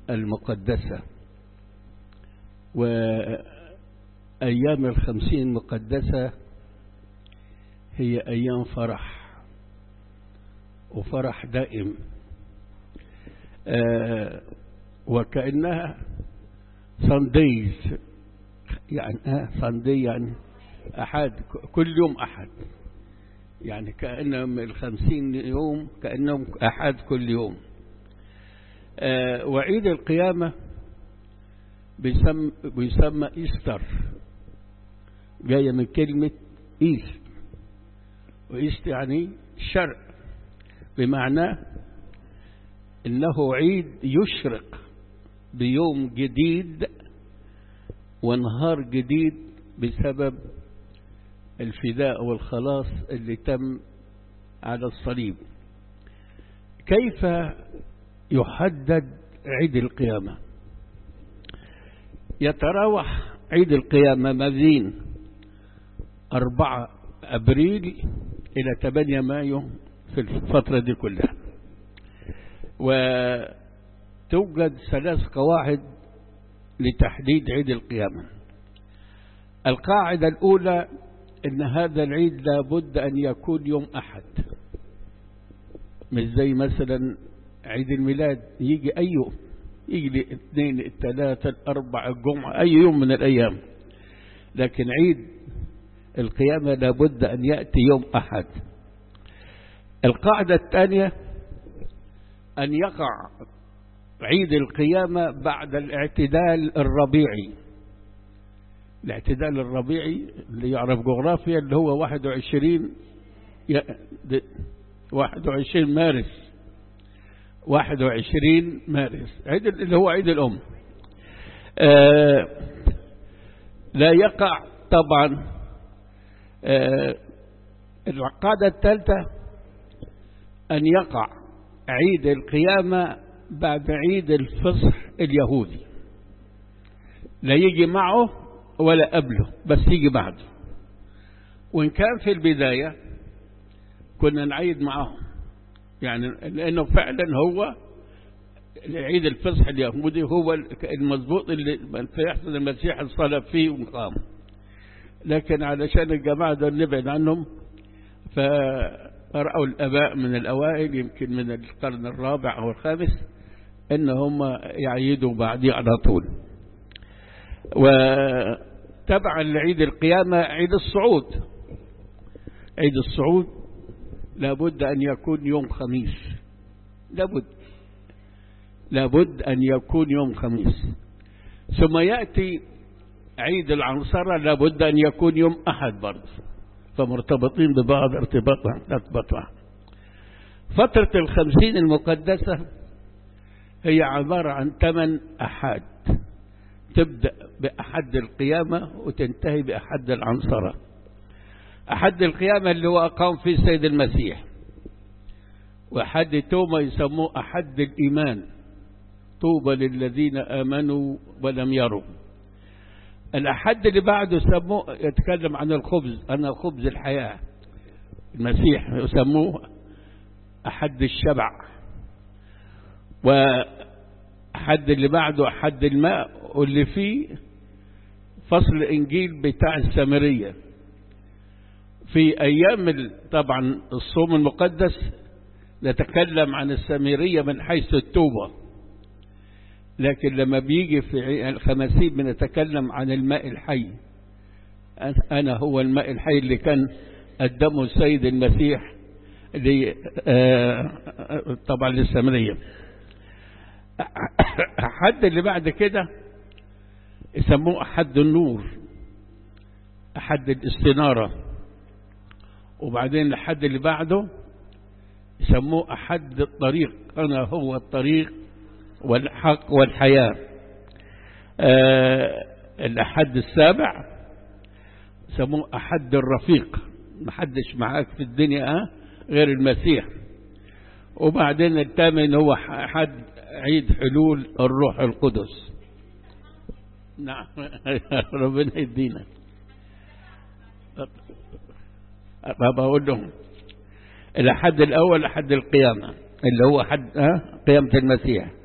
المقدسة وأيام الخمسين المقدسة هي أيام فرح وفرح دائم آه وكأنها سانديز يعني آه ساندي يعني أحد كل يوم أحد يعني كأنهم الخمسين يوم كأنهم أحد كل يوم آه وعيد القيامة بيسمى, بيسمى إيستر جاية من كلمة إيست وإيست يعني شرق بمعنى إنه عيد يشرق بيوم جديد ونهار جديد بسبب الفداء والخلاص اللي تم على الصليب كيف يحدد عيد القيامة يتراوح عيد القيامة ما بين 4 أبريل إلى 8 مايو في الفترة دي كلها وتوجد ثلاث قواعد لتحديد عيد القيامة القاعدة الأولى ان هذا العيد لابد ان يكون يوم احد مش زي مثلا عيد الميلاد يجي اي يوم يجي الاثنين الثلاثة الاربعة الجمعة اي يوم من الايام لكن عيد القيامة لابد ان يأتي يوم احد القاعدة الثانية ان يقع عيد القيامة بعد الاعتدال الربيعي الاعتدال الربيعي اللي يعرف جغرافيا اللي هو 21 21 مارس 21 مارس عيد اللي هو عيد الأم آه لا يقع طبعا آه القاعدة الثالثة أن يقع عيد القيامة بعد عيد الفصح اليهودي لا يجي معه ولا قبله بس يجي بعده وإن كان في البداية كنا نعيد معهم يعني لأنه فعلا هو عيد الفصح اليهودي هو المضبوط اللي يحصل المسيح الصلب فيه وقام لكن علشان الجماعة دول نبعد عنهم فرأوا الأباء من الأوائل يمكن من القرن الرابع أو الخامس إن هم يعيدوا بعديه على طول وتبعا لعيد القيامة عيد الصعود عيد الصعود لابد أن يكون يوم خميس لابد لابد أن يكون يوم خميس ثم يأتي عيد العنصرة لابد أن يكون يوم أحد برضه فمرتبطين ببعض ارتباط ارتباط واحد فترة الخمسين المقدسة هي عبارة عن ثمان أحد تبدأ بأحد القيامة وتنتهي بأحد العنصرة أحد القيامة اللي هو أقام فيه السيد المسيح وأحد توما يسموه أحد الإيمان طوبى للذين آمنوا ولم يروا الأحد اللي بعده سموه يتكلم عن الخبز أنا خبز الحياة المسيح يسموه أحد الشبع وأحد اللي بعده أحد الماء واللي فيه فصل الإنجيل بتاع السامرية في أيام طبعا الصوم المقدس نتكلم عن السامرية من حيث التوبة لكن لما بيجي في الخمسين بنتكلم عن الماء الحي أنا هو الماء الحي اللي كان قدمه السيد المسيح اللي طبعا للسامرية حد اللي بعد كده يسموه أحد النور أحد الاستنارة وبعدين الحد اللي بعده يسموه أحد الطريق أنا هو الطريق والحق والحياة أه الأحد السابع يسموه أحد الرفيق محدش معاك في الدنيا أه غير المسيح وبعدين الثامن هو أحد عيد حلول الروح القدس نعم ربنا يدينا طب أقول لهم الأحد الأول أحد القيامة اللي هو حد أه؟ قيامة المسيح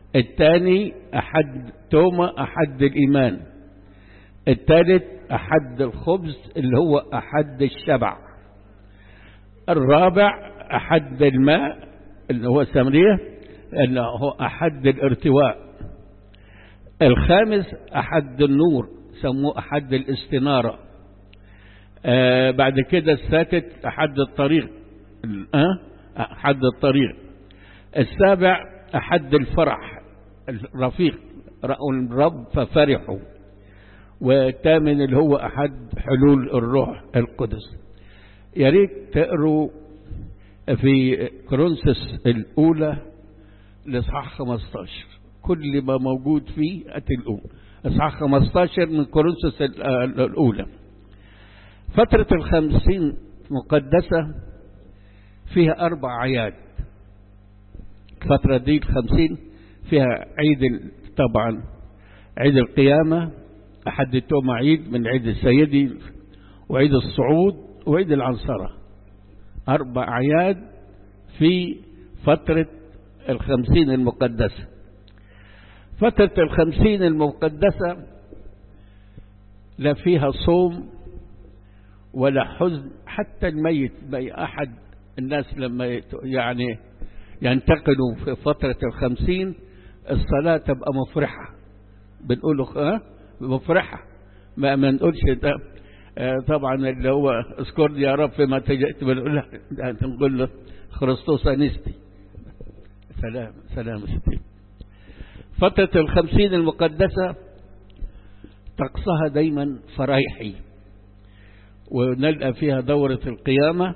الثاني أحد توما أحد الإيمان الثالث أحد الخبز اللي هو أحد الشبع الرابع أحد الماء اللي هو سمرية اللي هو أحد الارتواء الخامس أحد النور سموه أحد الاستنارة آه بعد كده السادس أحد الطريق أه؟ أحد الطريق السابع أحد الفرح الرفيق رأوا الرب ففرحوا والثامن اللي هو أحد حلول الروح القدس يا ريت تقروا في كرونسس الأولى لإصحاح 15 كل ما موجود فيه أتلقوه إصحاح 15 من كورنثوس الأولى فترة الخمسين مقدسة فيها أربع أعياد الفترة دي الخمسين فيها عيد طبعا عيد القيامة أحد التوم عيد من عيد السيدي وعيد الصعود وعيد العنصرة أربع أعياد في فترة الخمسين المقدسة فترة الخمسين المقدسة لا فيها صوم ولا حزن حتى الميت بأي أحد الناس لما يعني ينتقلوا في فترة الخمسين الصلاة تبقى مفرحة بنقوله ها مفرحة ما ما نقولش ده طبعا اللي هو اذكرني يا رب فيما تجأت بنقول نقول له خريستوس انستي سلام سلام ستي فترة الخمسين المقدسة طقسها دايما فرايحي ونلقى فيها دورة القيامة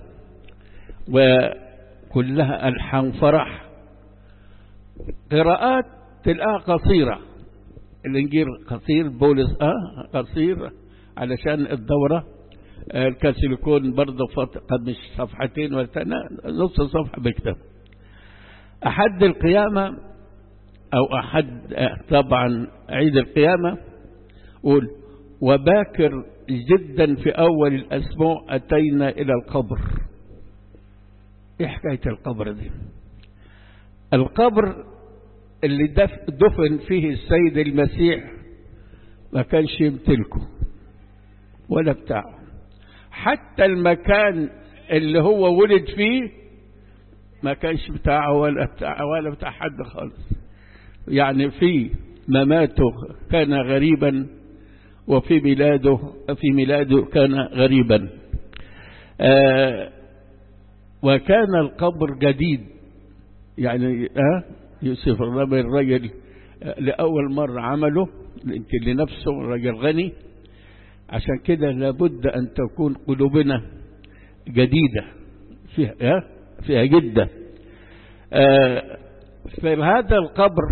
وكلها ألحان فرح قراءات تلقاها قصيرة الإنجيل قصير بولس آه قصير علشان الدورة الكاثوليكون برضه قد مش صفحتين ولا نص صفحة بكتب أحد القيامة أو أحد طبعا عيد القيامة قول وباكر جدا في أول الأسبوع أتينا إلى القبر إيه حكاية القبر دي القبر اللي دف دفن فيه السيد المسيح ما كانش يمتلكه ولا بتاعه حتى المكان اللي هو ولد فيه ما كانش بتاعه ولا بتاعه ولا بتاع حد خالص يعني في مماته كان غريبا وفي ميلاده في ميلاده كان غريبا آه وكان القبر جديد يعني آه يوسف الربي الرجل آه لأول مرة عمله يمكن لنفسه رجل غني عشان كده لابد أن تكون قلوبنا جديدة فيها آه فيها جدة آه في هذا القبر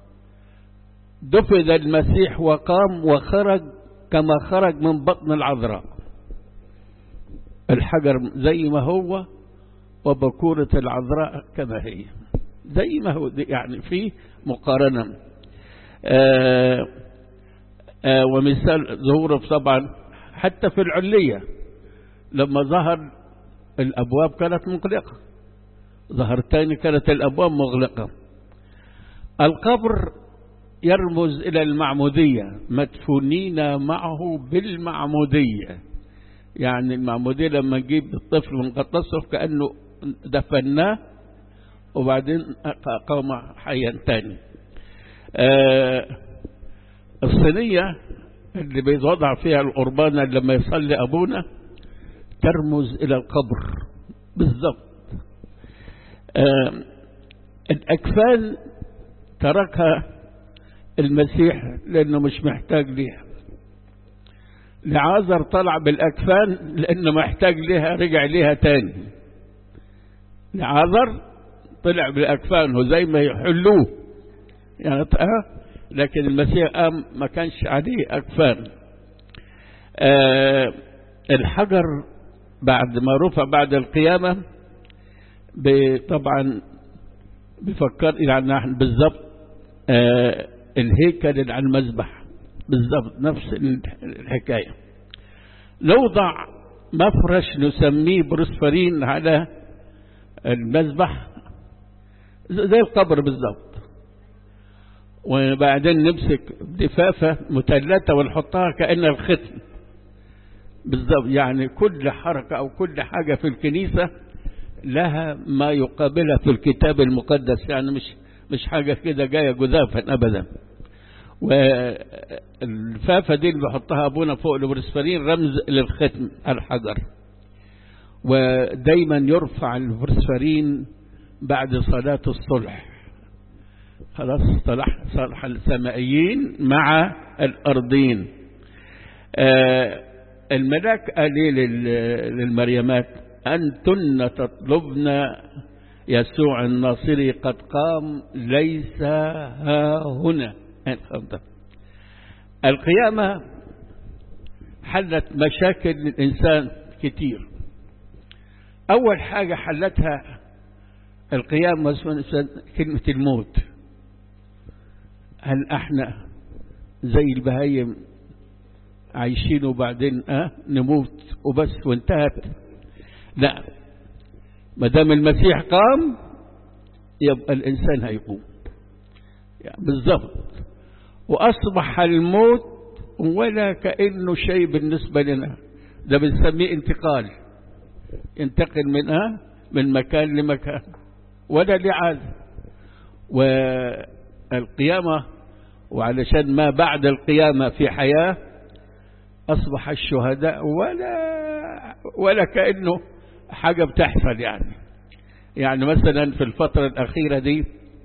دفن المسيح وقام وخرج كما خرج من بطن العذراء الحجر زي ما هو وبكورة العذراء كما هي زي ما هو يعني في مقارنة آآ آآ ومثال ظهوره طبعا حتى في العلية لما ظهر الأبواب كانت مغلقة ظهر تاني كانت الأبواب مغلقة القبر يرمز إلى المعمودية مدفونين معه بالمعمودية يعني المعمودية لما نجيب الطفل ونغطسه كأنه دفناه وبعدين قام حيا تاني آه الصينية اللي بيتوضع فيها القربانة لما يصلي أبونا ترمز إلى القبر بالضبط آه الأكفان تركها المسيح لأنه مش محتاج ليها لعازر طلع بالأكفان لأنه محتاج ليها رجع ليها تاني لعازر طلع بالأكفان وزي ما يحلوه يعني أه لكن المسيح قام ما كانش عليه أكفان أه الحجر بعد ما رفع بعد القيامة طبعا بفكر يعني بالضبط أه الهيكل اللي على المذبح بالضبط نفس الحكاية لو ضع مفرش نسميه بروسفرين على المذبح زي القبر بالضبط وبعدين نمسك دفافة مثلثة ونحطها كأن الختم بالضبط يعني كل حركة أو كل حاجة في الكنيسة لها ما يقابلها في الكتاب المقدس يعني مش مش حاجة كده جاية جذافا أبدا والفافة دي اللي بيحطها أبونا فوق البرسفرين رمز للختم الحجر ودايما يرفع البرسفرين بعد صلاة الصلح خلاص صلح صلح السمائيين مع الأرضين آه الملاك قال للمريمات أنتن تطلبن يسوع الناصري قد قام ليس ها هنا القيامة حلت مشاكل الإنسان كتير أول حاجة حلتها القيامة كلمة الموت هل احنا زي البهايم عايشين وبعدين اه نموت وبس وانتهت لا ما دام المسيح قام يبقى الانسان هيقوم يعني بالضبط واصبح الموت ولا كانه شيء بالنسبه لنا ده بنسميه انتقال ينتقل من اه من مكان لمكان ولا لعاد والقيامه وعلشان ما بعد القيامه في حياه أصبح الشهداء ولا ولا كأنه حاجة بتحصل يعني يعني مثلا في الفترة الأخيرة دي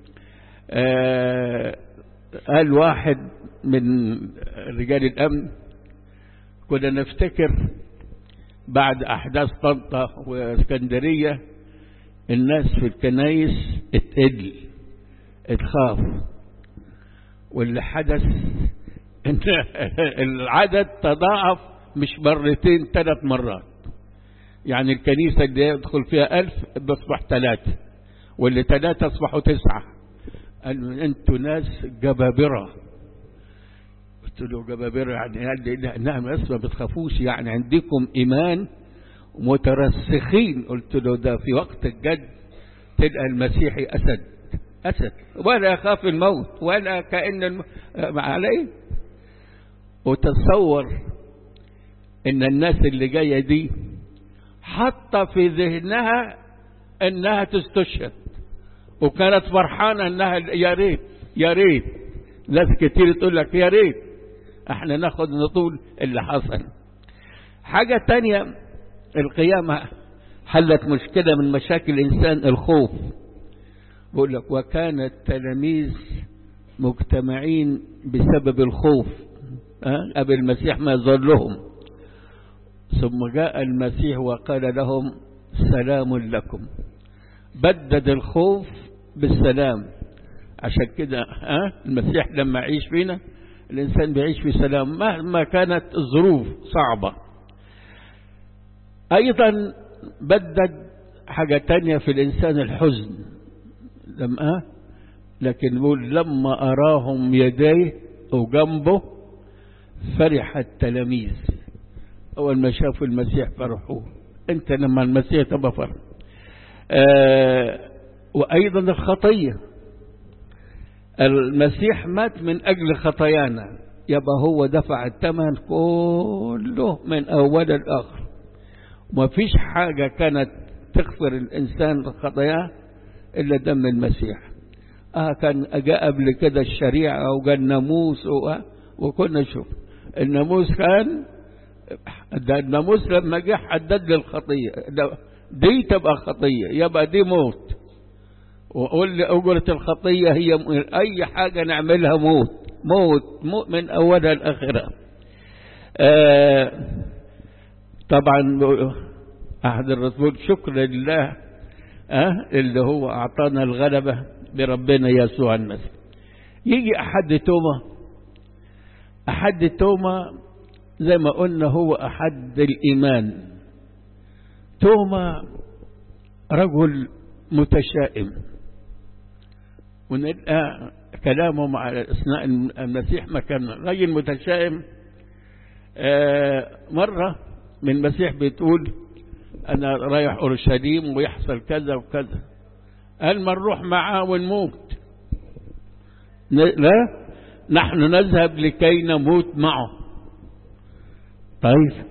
آه قال واحد من رجال الأمن كنا نفتكر بعد أحداث طنطا واسكندرية الناس في الكنايس اتقل اتخاف واللي حدث ان العدد تضاعف مش مرتين ثلاث مرات يعني الكنيسة اللي يدخل فيها ألف بصبح ثلاثة واللي ثلاثة أصبحوا تسعة قالوا أنتوا ناس جبابرة قلت له جبابرة يعني قال لي نعم بس ما بتخافوش يعني عندكم إيمان مترسخين قلت له ده في وقت الجد تلقى المسيحي أسد أسد ولا يخاف الموت ولا كأن الم... عليه وتصور ان الناس اللي جاية دي حاطة في ذهنها انها تستشهد وكانت فرحانة انها يا ريت يا ريت ناس كتير تقول لك يا ريت احنا ناخد نطول اللي حصل حاجة تانية القيامة حلت مشكلة من مشاكل الإنسان الخوف بقول لك وكان التلاميذ مجتمعين بسبب الخوف قبل المسيح ما يظهر لهم ثم جاء المسيح وقال لهم سلام لكم بدد الخوف بالسلام عشان كده ها المسيح لما يعيش فينا الإنسان بيعيش في سلام مهما كانت الظروف صعبة أيضا بدد حاجة تانية في الإنسان الحزن لما لكن يقول لما أراهم يديه وجنبه فرح التلاميذ أول ما شافوا المسيح فرحوا أنت لما المسيح تبقى فرح آه وأيضا الخطية المسيح مات من أجل خطايانا يبقى هو دفع الثمن كله من أول الآخر ما فيش حاجة كانت تغفر الإنسان خطاياه إلا دم المسيح آه كان جاء قبل كده الشريعة وجاء الناموس وكنا نشوف الناموس كان ده الناموس لما جه حدد لي الخطية دي تبقى خطية يبقى دي موت وقول لي أجرة الخطية هي أي حاجة نعملها موت موت, موت من أولها لآخرها آه طبعا أحد الرسول شكر لله أه اللي هو أعطانا الغلبة بربنا يسوع المسيح يجي أحد توما أحد توما زي ما قلنا هو أحد الإيمان توما رجل متشائم ونلقى كلامه مع أثناء المسيح ما كان رجل متشائم آه مرة من المسيح بتقول أنا رايح أورشليم ويحصل كذا وكذا قال ما نروح معاه ونموت لا نحن نذهب لكي نموت معه طيب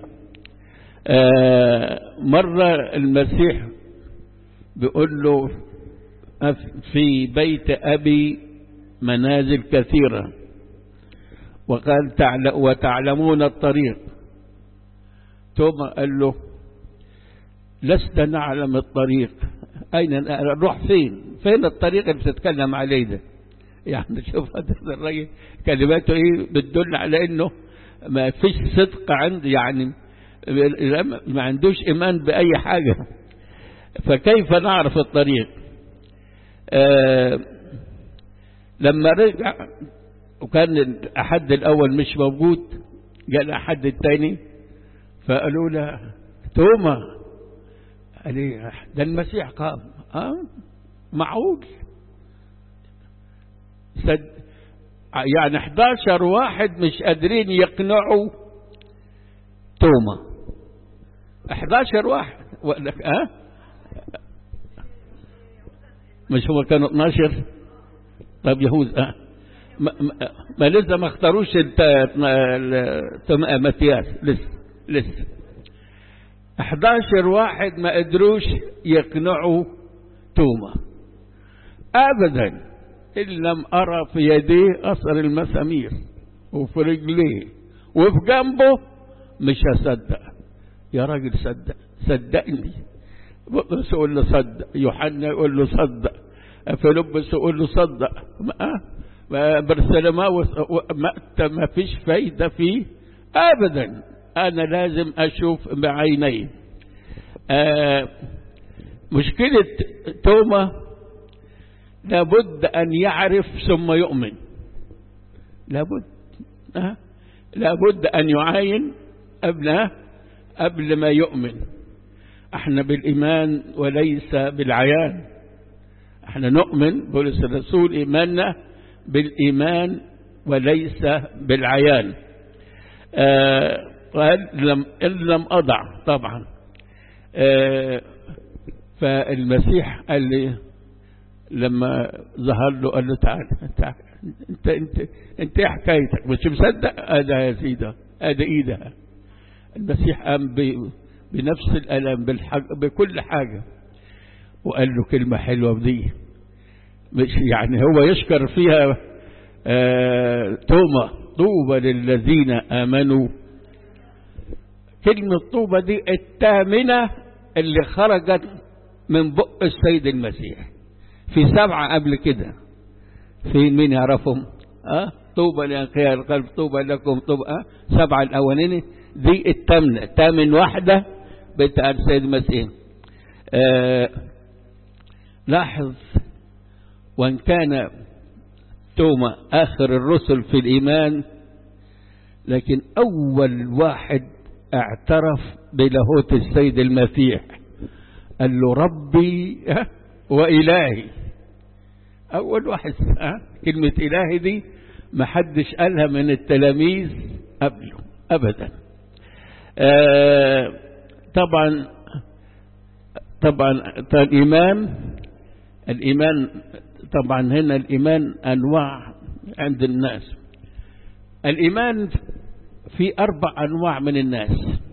آه مرة المسيح بيقول له في بيت أبي منازل كثيرة وقال وتعلمون الطريق ثم قال له لسنا نعلم الطريق أين نروح فين فين الطريق اللي بتتكلم عليه ده يعني شوف هذا الراجل كلماته ايه بتدل على انه ما فيش صدق عند يعني ما عندوش ايمان باي حاجه فكيف نعرف الطريق آه لما رجع وكان الأحد الأول مش موجود جاء الأحد الثاني فقالوا له توما قال ايه ده المسيح قام اه معقول سد يعني 11 واحد مش قادرين يقنعوا توما 11 واحد لك اه مش هو كانوا 12 طب يهوذا اه ما, ما, ما لسه ما اختاروش ماتياس لسه لسه 11 واحد ما قدروش يقنعوا توما ابدا ان لم ارى في يديه اثر المسامير وفي رجليه وفي جنبه مش هصدق يا راجل صدق صدقني بطرس يقول له صدق يوحنا يقول له صدق فيلبس يقول له صدق برسلماوس ما فيش فايدة فيه أبدا أنا لازم أشوف بعيني آه مشكلة توما لابد أن يعرف ثم يؤمن لابد آه لابد أن يعاين قبل قبل ما يؤمن احنا بالإيمان وليس بالعيان احنا نؤمن بولس الرسول إيماننا بالإيمان وليس بالعيان آه قال لم إن لم أضع طبعا آه فالمسيح قال لي لما ظهر له قال له تعال تعال انت انت انت ايه حكايتك مش مصدق هذا يا سيدة هذا ايدها المسيح قام بنفس الالم بالحق بكل حاجه وقال له كلمه حلوه بدي مش يعني هو يشكر فيها آه توبة طوبى للذين آمنوا كلمة طوبى دي الثامنة اللي خرجت من بق السيد المسيح في سبعة قبل كده في مين يعرفهم أه؟ طوبى لأنقياء القلب طوبى لكم طوبى أه؟ سبعة الأولين دي الثامنة ثامن واحدة بتاع السيد المسيح أه لاحظ وان كان توما اخر الرسل في الايمان لكن اول واحد اعترف بلاهوت السيد المسيح قال له ربي والهي اول واحد كلمه الهي دي ما حدش قالها من التلاميذ قبله ابدا آه طبعا طبعا الايمان الايمان طبعا هنا الإيمان أنواع عند الناس الإيمان في أربع أنواع من الناس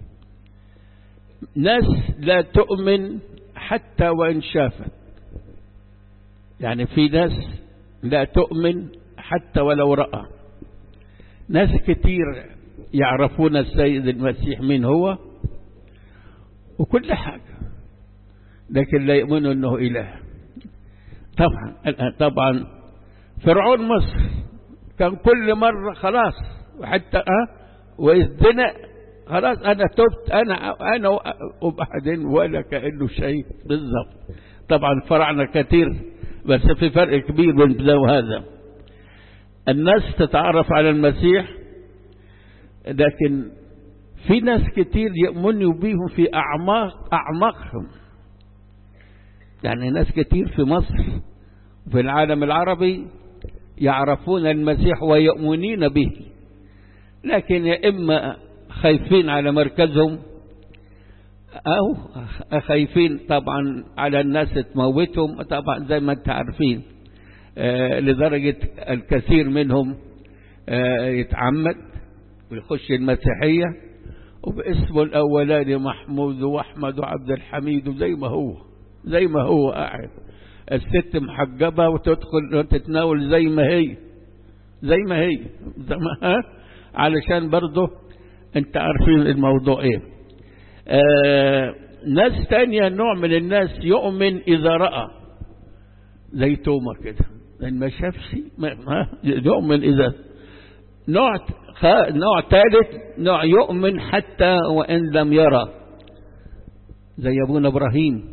ناس لا تؤمن حتى وإن شافت يعني في ناس لا تؤمن حتى ولو رأى ناس كتير يعرفون السيد المسيح من هو وكل حاجة لكن لا يؤمنوا أنه إله طبعا طبعا فرعون مصر كان كل مرة خلاص وحتى أه وإذ خلاص أنا تبت أنا أنا وبعدين ولا كأنه شيء بالضبط طبعا فرعنا كثير بس في فرق كبير بين ده وهذا الناس تتعرف على المسيح لكن في ناس كتير يؤمنوا بيهم في أعماق أعماقهم يعني ناس كتير في مصر في العالم العربي يعرفون المسيح ويؤمنين به لكن يا إما خايفين على مركزهم أو خايفين طبعا على الناس تموتهم طبعا زي ما انت عارفين آه لدرجة الكثير منهم آه يتعمد ويخش المسيحية وباسمه الأولاني محمود وأحمد وعبد الحميد وزي ما هو زي ما هو قاعد الست محجبة وتدخل وتتناول زي ما هي زي ما هي زي ما ها علشان برضه انت عارفين الموضوع ايه آه ناس تانية نوع من الناس يؤمن إذا رأى زي توما كده لأن ما شافش ما يؤمن إذا نوع نوع ثالث نوع يؤمن حتى وإن لم يرى زي أبونا إبراهيم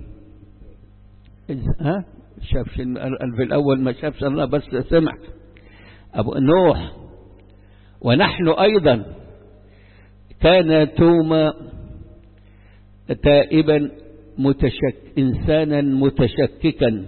ها شافش في الأول ما شافش الله بس سمع أبو نوح ونحن أيضا كان توما تائبا متشك إنسانا متشككا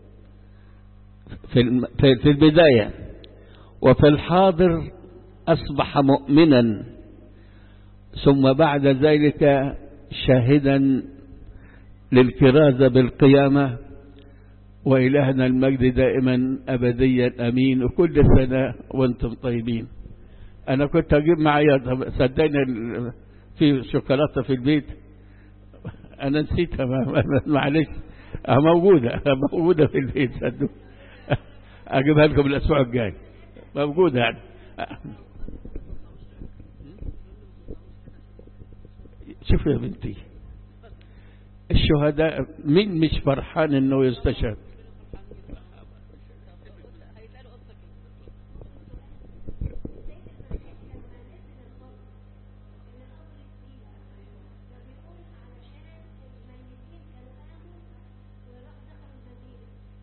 في في البداية وفي الحاضر أصبح مؤمنا ثم بعد ذلك شاهدا للكرازة بالقيامة وإلهنا المجد دائما أبديا أمين وكل سنة وانتم طيبين أنا كنت أجيب معايا صدقني في شوكولاتة في البيت أنا نسيتها معلش موجودة موجودة في البيت صدق أجيبها لكم الأسبوع الجاي موجودة يعني شوف يا بنتي الشهداء مين مش فرحان انه يستشهد